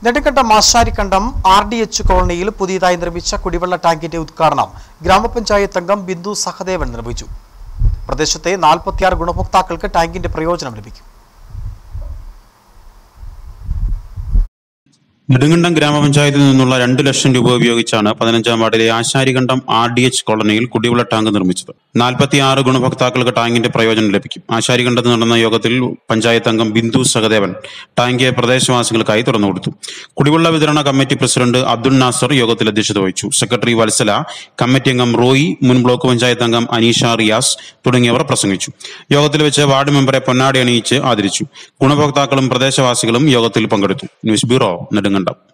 Nedumkandam Masharikandam R D H കോളനിയിൽ പുതിയതായി നിർമ്മിച്ച കുടിവെള്ള ടാങ്കിന്റെ ഉദ്ഘാടനം ഗ്രാമപഞ്ചായത്ത് അംഗം ബിന്ദു സഹദേവൻ നിർവഹിച്ചു പ്രദേശത്തെ നാൽപ്പത്തിയാറ് ഗുണഭോക്താക്കൾക്ക് ടാങ്കിന്റെ പ്രയോജനം ലഭിക്കും നെടുങ്കണ്ടം ഗ്രാമപഞ്ചായത്തിൽ നിന്നുള്ള രണ്ട് ലക്ഷം രൂപ ഉപയോഗിച്ചാണ് പതിനഞ്ചാം വാർഡിലെ ആശാരികണ്ഠം ആർ ഡി എച്ച് കോളനിയിൽ കുടിവെള്ള ടാങ്ക് നിർമ്മിച്ചത് നാൽപ്പത്തിയാറ് ഗുണഭോക്താക്കൾക്ക് ടാങ്കിന്റെ പ്രയോജനം ലഭിക്കും ആശാരികണ്ഠത്ത് നടന്ന യോഗത്തിൽ പഞ്ചായത്ത് അംഗം ബിന്ദു സഹദേവൻ ടാങ്ക് പ്രദേശവാസികൾക്കായി തുറന്നു കൊടുത്തു കുടിവെള്ള വിതരണ കമ്മിറ്റി പ്രസിഡന്റ് അബ്ദുൽ നാസർ യോഗത്തിൽ അധ്യക്ഷത വഹിച്ചു സെക്രട്ടറി വത്സല കമ്മിറ്റി അംഗം റോയി മുൻ ബ്ലോക്ക് പഞ്ചായത്ത് അംഗം അനീഷ റിയാസ് തുടങ്ങിയവർ പ്രസംഗിച്ചു യോഗത്തിൽ വെച്ച് വാർഡ് മെമ്പറെ പൊന്നാടി അണിയിച്ച് ആദരിച്ചു ഗുണഭോക്താക്കളും പ്രദേശവാസികളും യോഗത്തിൽ പങ്കെടുത്തു ന്യൂസ് ബ്യൂറോ നെടുങ്കണ്ടം